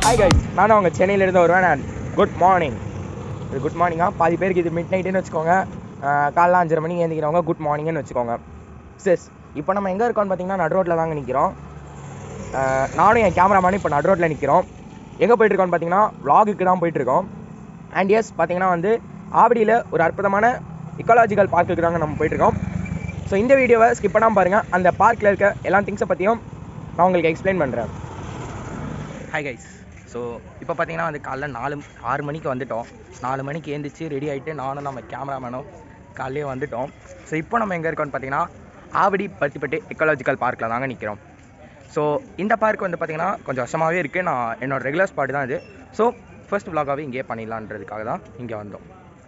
hi guys நானும் அவங்க சென்னையிலேருந்து வருவேன் நான் குட் மார்னிங் இது குட் மார்னிங்காக பாதி பேருக்கு இது மிட் நைட்டுன்னு வச்சுக்கோங்க ஆஹ் காலைல அஞ்சரை மணிக்கு ஏந்திக்கிறவங்க குட் மார்னிங்னு வச்சுக்கோங்க சிஸ் இப்போ நம்ம எங்கே இருக்கோம்னு பார்த்தீங்கன்னா நடு ரோட்டில் தாங்க நிற்கிறோம் நானும் என் கேமராமேனும் இப்போ நடு ரோட்டில் நிற்கிறோம் எங்கே போயிட்டுருக்கோம்னு பார்த்தீங்கன்னா vlog-க்கு தான் போயிட்டுருக்கோம் அண்ட் எஸ் பார்த்தீங்கன்னா வந்து ஆவடியில் ஒரு அற்புதமான இக்காலஜிக்கல் பார்க்குக்கு தாங்க நம்ம போயிட்டுருக்கோம் ஸோ இந்த வீடியோவை ஸ்கிப் பண்ணாமல் பாருங்கள் அந்த பார்க்கில் இருக்க எல்லா திங்ஸை பற்றியும் நான் உங்களுக்கு எக்ஸ்பிளைன் பண்ணுறேன் ஹாய் கைஸ் ஸோ இப்போ பார்த்தீங்கன்னா வந்து காலைல நாலு ஆறு மணிக்கு வந்துட்டோம் நாலு மணிக்கு எழுந்திரிச்சு ரெடி ஆகிட்டு நானும் நம்ம கேமராமேனும் காலையிலே வந்துட்டோம் ஸோ இப்போ நம்ம எங்கே இருக்கோம்னு பார்த்தீங்கன்னா ஆவடி பத்திப்பட்டு எக்கலாஜிக்கல் பார்க்கில் தாங்க நிற்கிறோம் ஸோ இந்த பார்க் வந்து பார்த்தீங்கன்னா கொஞ்சம் வருஷமாகவே இருக்குது நான் என்னோட ரெகுலர் ஸ்பாட் தான் இது ஸோ ஃபர்ஸ்ட் vlog-ஆவே இங்கேயே பண்ணிடலான்றதுக்காக தான் இங்கே வந்தோம்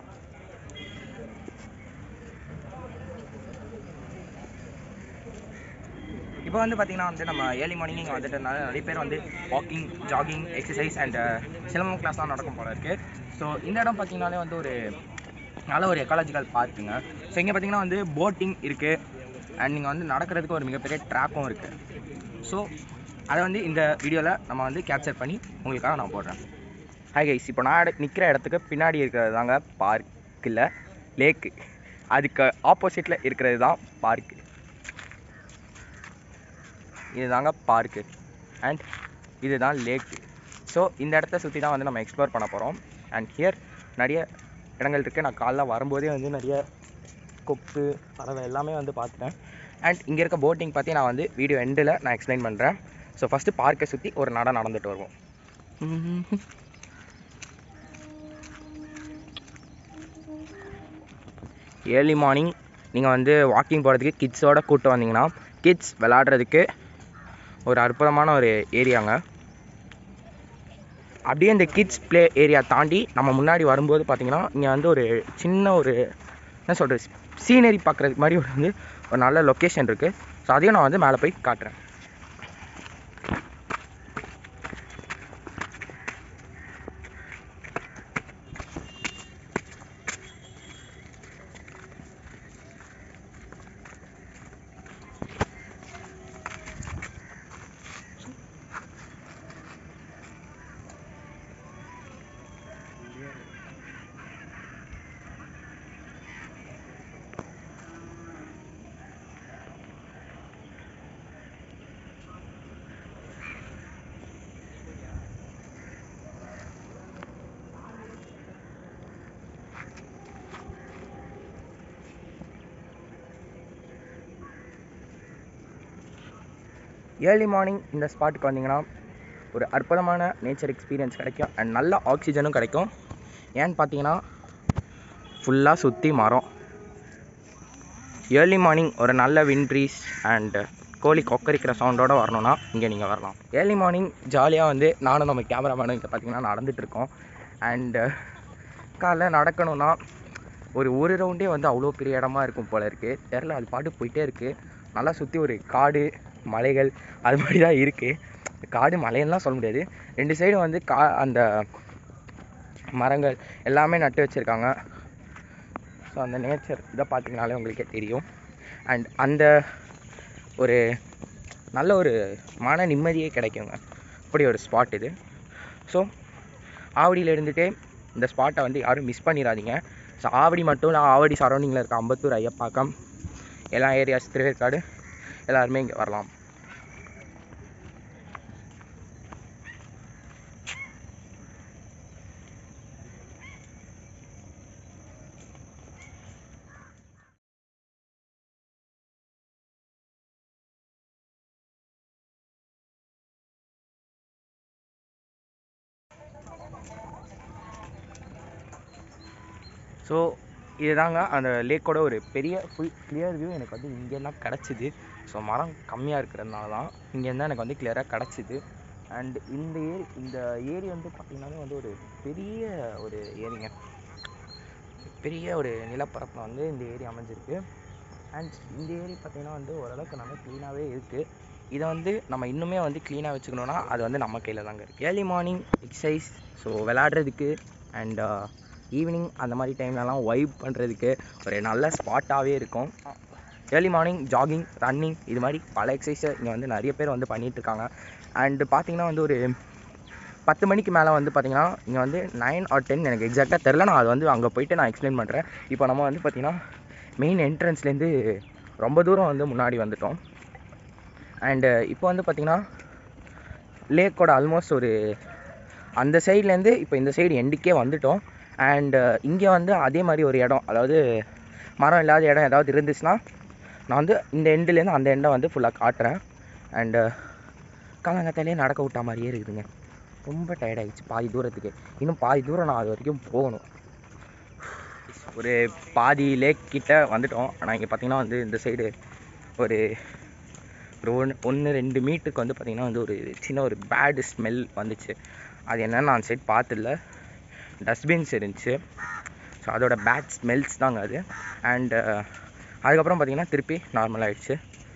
இப்போ வந்து பார்த்தீங்கன்னா வந்து நம்ம ஏர்லி மார்னிங் இங்கே வந்துட்டதுனால நிறைய பேர் வந்து walking jogging exercise and silambam கிளாஸ்லாம் நடக்கும் போல இருக்குது ஸோ இந்த இடம் பார்த்தீங்கன்னாலே வந்து ஒரு நல்ல ஒரு எக்காலஜிக்கல் பார்க்குங்க ஸோ இங்கே பார்த்தீங்கன்னா வந்து போட்டிங் இருக்குது அண்ட் நீங்கள் வந்து நடக்கிறதுக்கு ஒரு மிகப்பெரிய ட்ராக்கும் இருக்குது ஸோ அதை வந்து இந்த வீடியோவில் நம்ம வந்து கேப்சர் பண்ணி உங்களுக்காக நான் போடுறேன் ஹாய் கைஸ் இப்போ நான் நிற்கிற இடத்துக்கு பின்னாடி இருக்கிறது தாங்க பார்க்கில் லேக்கு அதுக்கு ஆப்போசிட்டில் இருக்கிறது தான் பார்க்கு இதுதாங்க பார்க்கு அண்ட் இதுதான் லேக்கு ஸோ இந்த இடத்த சுற்றி தான் வந்து நம்ம எக்ஸ்ப்ளோர் பண்ண போகிறோம் அண்ட் ஹியர் நிறைய இடங்கள் இருக்குது நான் காலைல வரும்போதே வந்து நிறைய கொக்கு பறவை எல்லாமே வந்து பார்த்துட்டேன் அண்ட் இங்கே இருக்க போட்டிங் பற்றி நான் வந்து வீடியோ எண்டில் நான் எக்ஸ்பிளைன் பண்ணுறேன் ஸோ ஃபஸ்ட்டு பார்க்கை சுற்றி ஒரு நட நடந்துட்டு வருவோம் ஏர்லி மார்னிங் நீங்கள் வந்து வாக்கிங் போகிறதுக்கு கிட்ஸோட கூட்டு வந்தீங்கன்னா கிட்ஸ் விளாடுறதுக்கு ஒரு அற்புதமான ஒரு ஏரியாங்க அப்படியே இந்த கிட்ஸ் ப்ளே ஏரியா தாண்டி நம்ம முன்னாடி வரும்போது பார்த்தீங்கன்னா இங்கே வந்து ஒரு சின்ன ஒரு என்ன சொல்கிறது சீனரி பார்க்குறதுக்கு மாதிரி ஒரு வந்து ஒரு நல்ல லொக்கேஷன் இருக்குது ஸோ அதையும் நான் வந்து மேலே போய் காட்டுறேன் ஏர்லி மார்னிங் இந்த ஸ்பாட்டுக்கு வந்தீங்கன்னா ஒரு அற்புதமான நேச்சர் எக்ஸ்பீரியன்ஸ் கிடைக்கும் அண்ட் நல்ல ஆக்சிஜனும் கிடைக்கும் ஏன்னு பார்த்தீங்கன்னா ஃபுல்லாக சுற்றி மரம் ஏர்லி மார்னிங் ஒரு நல்ல வின் ப்ரீஸ் அண்ட் கோழி கொக்கரிக்கிற சவுண்டோடு வரணும்னா இங்கே நீங்கள் வரலாம் ஏர்லி மார்னிங் ஜாலியாக வந்து நானும் நம்ம கேமராமேனும் இங்கே பார்த்தீங்கன்னா நடந்துட்டு இருக்கோம் அண்டு காலைல நடக்கணும்னா ஒரு ஒரு ரவுண்டே வந்து அவ்வளோ பெரிய இடமா இருக்கும் போல இருக்குது தெரில அது பாட்டு போயிட்டே இருக்குது நல்லா சுற்றி ஒரு காடு மலைகள் அது மாதிரி தான் இருக்குது காடு மலையெல்லாம் சொல்ல முடியாது ரெண்டு சைடும் வந்து கா அந்த மரங்கள் எல்லாமே நட்டு வச்சுருக்காங்க ஸோ அந்த நேச்சர் இதை பார்த்தீங்கனாலே உங்களுக்கே தெரியும் அண்ட் அந்த ஒரு நல்ல ஒரு மன நிம்மதியே கிடைக்குங்க அப்படி ஒரு ஸ்பாட் இது ஸோ ஆவடியில் இருந்துகிட்டே இந்த ஸ்பாட்டை வந்து யாரும் மிஸ் பண்ணிடாதீங்க ஸோ ஆவடி மட்டும் இல்லை ஆவடி சரௌண்டிங்கில் இருக்க அம்பத்தூர் ஐயப்பாக்கம் எல்லா ஏரியாஸ் திருவேற்காடு எல்லாருமே இங்கே வரலாம் ஸோ இதுதாங்க அந்த லேக்கோட ஒரு பெரிய ஃபுல் கிளியர் வியூ எனக்கு வந்து இங்கேருந்தான் கிடச்சிது ஸோ மரம் கம்மியாக இருக்கிறதுனால தான் இங்கேருந்து எனக்கு வந்து கிளியராக கிடச்சிது அண்ட் இந்த ஏரி இந்த ஏரி வந்து பார்த்திங்கனாலே வந்து ஒரு பெரிய ஒரு ஏரிங்க பெரிய ஒரு நிலப்பரப்பில் வந்து இந்த ஏரி அமைஞ்சிருக்கு அண்ட் இந்த ஏரி பார்த்திங்கன்னா வந்து ஓரளவுக்கு நல்லா க்ளீனாகவே இருக்குது இதை வந்து நம்ம இன்னுமே வந்து க்ளீனாக வச்சுக்கணுன்னா அது வந்து நம்ம கையில் தாங்க இருக்குது ஏர்லி மார்னிங் எக்ஸசைஸ் ஸோ விளாட்றதுக்கு அண்ட் ஈவினிங் அந்த மாதிரி டைம்லலாம் வைப் பண்ணுறதுக்கு ஒரு நல்ல ஸ்பாட்டாகவே இருக்கும் ஏர்லி மார்னிங் ஜாகிங் ரன்னிங் இது மாதிரி பல எக்ஸசைஸை இங்கே வந்து நிறைய பேர் வந்து பண்ணிகிட்டு இருக்காங்க அண்டு பார்த்தீங்கன்னா வந்து ஒரு பத்து மணிக்கு மேலே வந்து பார்த்தீங்கன்னா இங்கே வந்து நைன் ஆர் டென் எனக்கு எக்ஸாக்டாக தெரில நான் அது வந்து அங்கே போயிட்டு நான் எக்ஸ்பிளைன் பண்ணுறேன் இப்போ நம்ம வந்து பார்த்தீங்கன்னா மெயின் என்ட்ரன்ஸ்லேருந்து ரொம்ப தூரம் வந்து முன்னாடி வந்துட்டோம் அண்டு இப்போ வந்து பார்த்தீங்கன்னா லேக்கோட ஆல்மோஸ்ட் ஒரு அந்த சைட்லேருந்து இப்போ இந்த சைடு எண்டுக்கே வந்துட்டோம் அண்டு இங்கே வந்து அதே மாதிரி ஒரு இடம் அதாவது மரம் இல்லாத இடம் ஏதாவது இருந்துச்சுன்னா நான் வந்து இந்த எண்டுலேருந்து அந்த எண்டை வந்து ஃபுல்லாக காட்டுறேன் அண்டு காலங்கத்தாலே நடக்க விட்டா மாதிரியே இருக்குதுங்க ரொம்ப tired ஆயிடுச்சு பாதி தூரத்துக்கு இன்னும் பாதி தூரம் நான் அது வரைக்கும் போகணும் ஒரு பாதி லேக் கிட்ட வந்துட்டோம் ஆனால் இங்கே பார்த்தீங்கன்னா வந்து இந்த சைடு ஒரு ஒரு ஒன்று ஒன்று ரெண்டு மீட்டருக்கு வந்து பார்த்திங்கன்னா வந்து ஒரு சின்ன ஒரு பேட் ஸ்மெல் வந்துச்சு அது என்னன்னு நான் சைட் பார்த்துல டஸ்ட்பின்ஸ் இருந்துச்சு ஸோ அதோட பேட் ஸ்மெல்ஸ் தாங்க அது அண்டு அதுக்கப்புறம் பார்த்திங்கன்னா திருப்பி நார்மல் ஆயிடுச்சு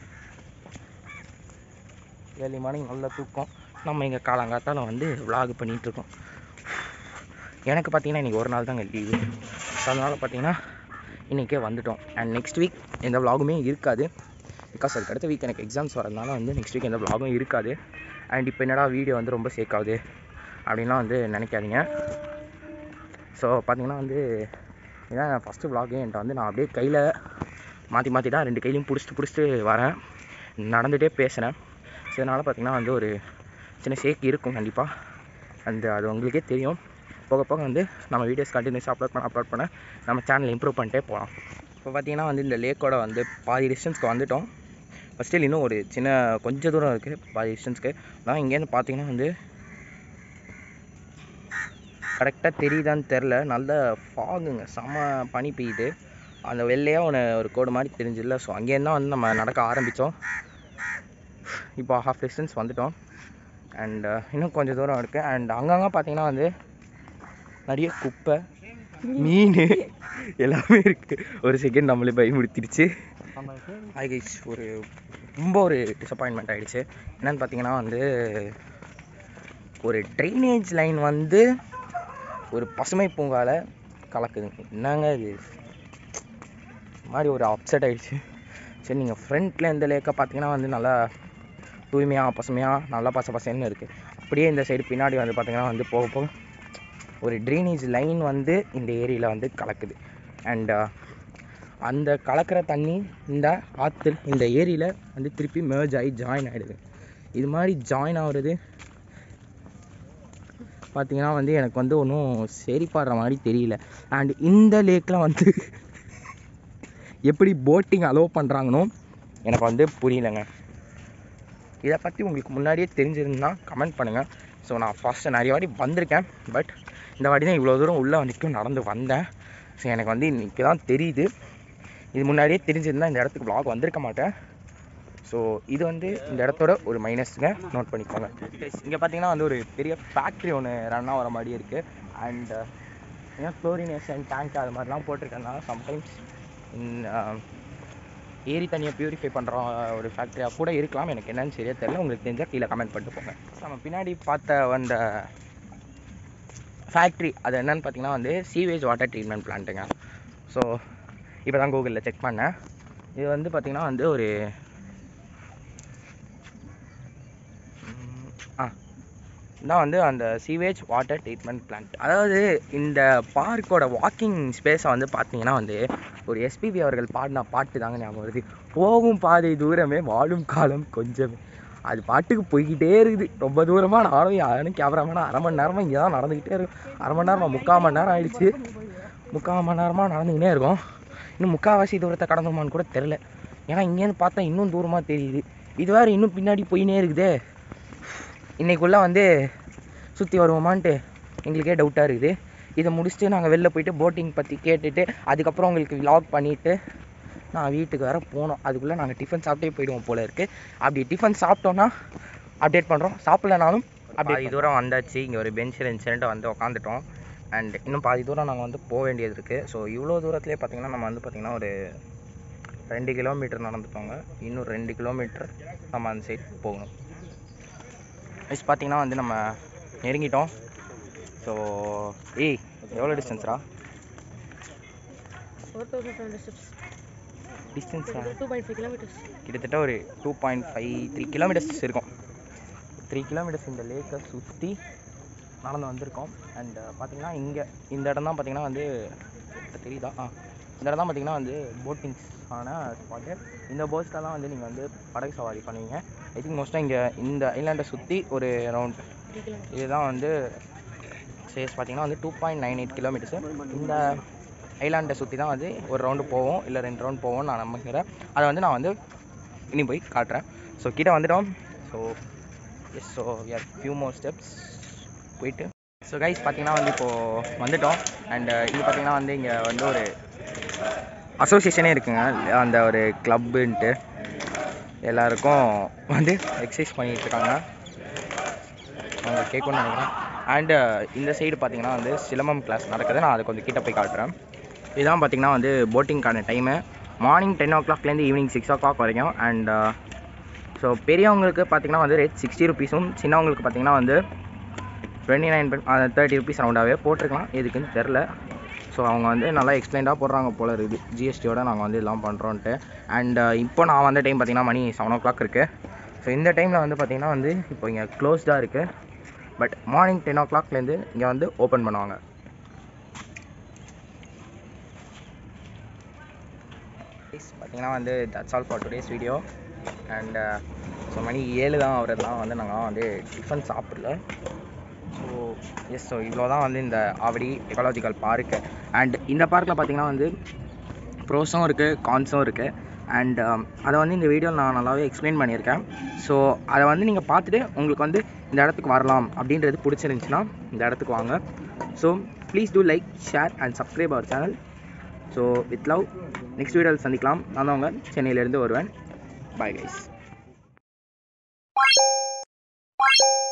ஏர்லி மார்னிங் நல்ல தூக்கம் நம்ம இங்கே காலங்காத்தால வந்து vlog பண்ணிட்டு இருக்கோம் எனக்கு பார்த்தீங்கன்னா இன்றைக்கி ஒரு நாள் தாங்க லீவு ஸோ அதனால் பார்த்தீங்கன்னா இன்றைக்கே வந்துட்டோம் அண்ட் நெக்ஸ்ட் வீக் எந்த vlogமே இருக்காது பிகாஸ் அதுக்கு அடுத்த வீக் எனக்கு எக்ஸாம்ஸ் வரதுனால வந்து நெக்ஸ்ட் வீக் எந்த vlogகும் இருக்காது அண்ட் இப்போ என்னடா வீடியோ வந்து ரொம்ப சேக் ஆகுது அப்படின்லாம் வந்து நினைக்காதீங்க ஸோ பார்த்தீங்கன்னா வந்து இதான் ஃபஸ்ட்டு vlog என்கிட்ட வந்து நான் அப்படியே கையில் மாற்றி மாற்றி தான் ரெண்டு கையிலையும் பிடிச்சிட்டு பிடிச்சிட்டு வரேன் நடந்துகிட்டே பேசுகிறேன் ஸோ இதனால் பார்த்தீங்கன்னா வந்து ஒரு சின்ன ஷேக் இருக்கும் கண்டிப்பாக அந்த அது உங்களுக்கே தெரியும் போக போக வந்து நம்ம வீடியோஸ் கண்டினியூஸ் அப்லோட் பண்ண அப்லோட் பண்ண நம்ம சேனல் இம்ப்ரூவ் பண்ணிட்டே போகலாம் இப்போ பார்த்தீங்கன்னா வந்து இந்த லேக்கோட வந்து பாதி டிஸ்டன்ஸ்க்கு வந்துட்டோம் ஃபஸ்ட்டில் இன்னும் ஒரு சின்ன கொஞ்சம் தூரம் இருக்குது பாதி டிஸ்டன்ஸ்க்கு ஆனால் இங்கேருந்து பார்த்தீங்கன்னா வந்து கரெக்டாக தெரியுதான்னு தெரில நல்ல ஃபாகுங்க செம பனி பெய்யுது அந்த வெள்ளையாக ஒன்று ஒரு கோடு மாதிரி தெரிஞ்சில்ல ஸோ அங்கேருந்து தான் வந்து நம்ம நடக்க ஆரம்பித்தோம் இப்போ ஹாஃப் டிஸ்டன்ஸ் வந்துட்டோம் அண்ட் இன்னும் கொஞ்சம் தூரம் இருக்குது அண்ட் அங்கங்கே பார்த்தீங்கன்னா வந்து நிறைய குப்பை மீன் எல்லாமே இருக்குது ஒரு செகண்ட் நம்மளே பயமுடுத்திடுச்சு ஹாய் கைஸ் ஒரு ரொம்ப ஒரு டிசப்பாயின்மெண்ட் ஆகிடுச்சு என்னன்னு பார்த்தீங்கன்னா வந்து ஒரு ட்ரைனேஜ் லைன் வந்து ஒரு பசுமை பூங்கால கலக்குதுங்க என்னங்க இது இந்த மாதிரி ஒரு அப்செட் ஆயிடுச்சு சரி நீங்கள் ஃப்ரண்ட்டில் இந்த லேக்கை பார்த்தீங்கன்னா வந்து நல்லா தூய்மையாக பசுமையாக நல்லா பச பசன்னு இருக்குது அப்படியே இந்த சைடு பின்னாடி வந்து பார்த்தீங்கன்னா வந்து போக போக ஒரு ட்ரைனேஜ் லைன் வந்து இந்த ஏரியில் வந்து கலக்குது அண்ட் அந்த கலக்கிற தண்ணி இந்த ஆற்று இந்த ஏரியில் வந்து திருப்பி merge ஆகி ஜாயின் ஆகிடுது இது மாதிரி ஜாயின் ஆகுறது பார்த்தீங்கன்னா வந்து எனக்கு வந்து ஒன்றும் சரிப்படுற மாதிரி தெரியல அண்ட் இந்த லேக்கில் வந்து எப்படி போட்டிங் அலோவ் பண்ணுறாங்கன்னு எனக்கு வந்து புரியலைங்க இதை பற்றி உங்களுக்கு முன்னாடியே தெரிஞ்சிருந்தா கமெண்ட் பண்ணுங்கள் ஸோ நான் ஃபஸ்ட்டு நிறைய வாட்டி வந்திருக்கேன் பட் இந்த வாட்டி தான் இவ்வளோ தூரம் உள்ளே வரைக்கும் நடந்து வந்தேன் ஸோ எனக்கு வந்து இன்றைக்கி தான் தெரியுது இது முன்னாடியே தெரிஞ்சிருந்தா இந்த இடத்துக்கு vlog வந்திருக்க மாட்டேன் ஸோ இது வந்து இந்த இடத்தோட ஒரு மைனஸ்ங்க நோட் பண்ணிக்கோங்க இங்கே பார்த்தீங்கன்னா வந்து ஒரு பெரிய ஃபேக்ட்ரி ஒன்று ரன் ஆகிற மாதிரி இருக்குது அண்ட் ஏன்னா குளோரினேஷன் டேங்க் அது மாதிரிலாம் போட்டிருக்கனால சம்டைம்ஸ் ஏரி தண்ணியை பியூரிஃபை பண்ணுற ஒரு ஃபேக்ட்ரியாக கூட இருக்கலாம் எனக்கு என்னன்னு சரியாக தெரியல உங்களுக்கு தெரிஞ்சால் கீழே கமெண்ட் பண்ணிட்டு போங்க நம்ம பின்னாடி பார்த்த வந்த ஃபேக்ட்ரி அது என்னன்னு பார்த்தீங்கன்னா வந்து சீவேஜ் வாட்டர் ட்ரீட்மெண்ட் பிளான்ட்டுங்க ஸோ இப்போ தான் கூகுளில் செக் பண்ணேன் இது வந்து பார்த்தீங்கன்னா வந்து ஒரு ம், ஆ தான் வந்து அந்த சீவேஜ் வாட்டர் ட்ரீட்மெண்ட் பிளான்ட் அதாவது இந்த பார்க்கோட வாக்கிங் ஸ்பேஸை வந்து பார்த்தீங்கன்னா வந்து ஒரு எஸ்பிபி அவர்கள் பாடின பாட்டு தாங்க ஞாபகம் வருது போகும் பாதை தூரமே வாழும் காலம் கொஞ்சமே அது பாட்டுக்கு போய்கிட்டே இருக்குது ரொம்ப தூரமாக நானும் யாரும் கேமராமேனா அரை மணி நேரமாக இங்கே தான் நடந்துக்கிட்டே இருக்கும் அரை மணி நேரமா முக்கால் மணி நேரம் ஆயிடுச்சு முக்கால் மணி நேரமாக நடந்துக்கிட்டே இருக்கோம் இன்னும் முக்கால்வாசி தூரத்தை கடந்தோமான்னு கூட தெரில ஏன்னா இங்கேருந்து பார்த்தா இன்னும் தூரமாக தெரியுது இது வேறு இன்னும் பின்னாடி போயினே இருக்குதே இன்னைக்குள்ளே வந்து சுற்றி வருவோமான்ட்டு எங்களுக்கே டவுட்டாக இருக்குது இதை முடிச்சுட்டு நாங்கள் வெளில போயிட்டு போட்டிங் பற்றி கேட்டுட்டு அதுக்கப்புறம் உங்களுக்கு விலாக் பண்ணிவிட்டு நான் வீட்டுக்கு வேற போனோம் அதுக்குள்ளே நாங்கள் டிஃபன் சாப்பிட்டே போயிடுவோம் போல இருக்குது அப்படி டிஃபன் சாப்பிட்டோன்னா அப்டேட் பண்ணுறோம் சாப்பிட்லனாலும் பாதி தூரம் வந்தாச்சு இங்கே ஒரு பெஞ்ச் இருந்துச்சுன்ட்டு வந்து உக்காந்துட்டோம் அண்ட் இன்னும் பாதி தூரம் நாங்கள் வந்து போக வேண்டியது இருக்குது ஸோ இவ்வளோ தூரத்துலேயே பார்த்தீங்கன்னா நம்ம வந்து பார்த்திங்கன்னா ஒரு ரெண்டு கிலோமீட்டர் நடந்துட்டோங்க இன்னும் ரெண்டு கிலோமீட்டர் நம்ம அந்த சைட் போகணும் நெக்ஸ்ட் பார்த்தீங்கன்னா வந்து நம்ம நெருங்கிட்டோம் ஸோ ஏய் எவ்வளோ டிஸ்டன்ஸ்ரா four thousand five hundred steps டிஸ்டன்ஸா டூ பாயிண்ட் ஃபைவ் கிலோமீட்டர்ஸ் கிட்டத்தட்ட ஒரு two point five three kilometers இருக்கும் த்ரீ கிலோமீட்டர்ஸ் இந்த லேக்கை சுற்றி நடந்து வந்திருக்கோம் அண்ட் பார்த்தீங்கன்னா இங்கே இந்த இடம் தான் பார்த்தீங்கன்னா வந்து இப்ப தெரியுதா ஆ இந்த இடம் தான் பார்த்தீங்கன்னா வந்து போட்டிங்ஸ் ஆன ஸ்பாட்டு இந்த போட்ஸில் தான் வந்து நீங்கள் வந்து படகு சவாரி பண்ணுவீங்க ஐ திங்க் மோஸ்ட்டாக இங்கே இந்த ஐலாண்டை சுற்றி ஒரு அரௌண்ட் த்ரீ கிலோமீட்டர் இதுதான் வந்து சேஸ் பார்த்தீங்கன்னா வந்து two point nine eight kilometers இந்த ஐலாண்டை சுற்றி தான் வந்து ஒரு ரவுண்டு போவோம் இல்லை ரெண்டு ரவுண்ட் போவோம் நான் நம்பிக்கிறேன் அதை வந்து நான் வந்து இனி போய் காட்டுறேன் ஸோ கிட்ட வந்துட்டோம் so yes so are few more steps போயிட்டு ஸோ கைஸ் பார்த்தீங்கன்னா வந்து இப்போது வந்துட்டோம் அண்ட் இது பார்த்தீங்கன்னா வந்து இங்கே வந்து ஒரு அசோசியேஷனே இருக்குங்க அந்த ஒரு கிளப்புன்ட்டு எல்லாருக்கும் வந்து எக்ஸசைஸ் பண்ணிட்டு இருக்காங்க அவங்க கேட்கணும்னு நினைக்கிறேன் அண்டு இந்த சைடு பார்த்தீங்கன்னா வந்து சிலம்பம் கிளாஸ் நடக்குது நான் அதை கொஞ்சம் கிட்ட போய் காட்டுறேன் இதுதான் பார்த்தீங்கன்னா வந்து போட்டிங்க்கான டைமு மார்னிங் டென் ஓ கிளாக்லேருந்து ஈவினிங் சிக்ஸ் ஓ கிளாக் வரைக்கும் அண்ட் ஸோ பெரியவங்களுக்கு பார்த்தீங்கன்னா வந்து ரேட் சிக்ஸ்டி ருபீஸும் சின்னவங்களுக்கு பார்த்தீங்கன்னா வந்து டுவெண்ட்டி நைன் தேர்ட்டி ருபீஸ் ரவுண்டாகவே போட்டிருக்கலாம் எதுக்குன்னு தெரில ஸோ அவங்க வந்து நல்லா எக்ஸ்பிளைண்டாக போடுறாங்க போல இருக்குது ஜிஎஸ்டியோட நாங்கள் வந்து இதெல்லாம் பண்ணுறோன்ட்டு அண்ட் இப்போ நான் வந்த டைம் பார்த்தீங்கன்னா மணி செவன் ஓ கிளாக் இருக்குது ஸோ இந்த டைமில் வந்து பார்த்தீங்கன்னா வந்து இப்போ இங்கே க்ளோஸ்டாக இருக்குது பட் மார்னிங் டென் ஓ கிளாக்லேருந்து இங்கே வந்து ஓப்பன் பண்ணுவாங்க பார்த்தீங்கன்னா வந்து that's all for today's video and so மணி ஏழு தான் அவரெல்லாம் வந்து நாங்கள் வந்து டிஃபன் சாப்பிடல ஸோ எஸ் ஸோ இவ்வளோ தான் வந்து இந்த ஆவடி எக்காலஜிக்கல் பார்க்கு அண்ட் இந்த பார்க்கில் பார்த்தீங்கன்னா வந்து ப்ரோஸும் இருக்குது கான்ஸும் இருக்குது அண்ட் அதை வந்து இந்த வீடியோவில் நான் நல்லாவே எக்ஸ்பிளைன் பண்ணியிருக்கேன் ஸோ அதை வந்து நீங்கள் பார்த்துட்டு உங்களுக்கு வந்து இந்த இடத்துக்கு வரலாம் அப்படின்றது பிடிச்சிருந்துச்சுன்னா இந்த இடத்துக்கு வாங்க so please do like share and subscribe our channel so with love next வீடியோவில் சந்திக்கலாம் நான் தான் உங்கள் சென்னையிலேருந்து வருவேன் பாய் கைஸ்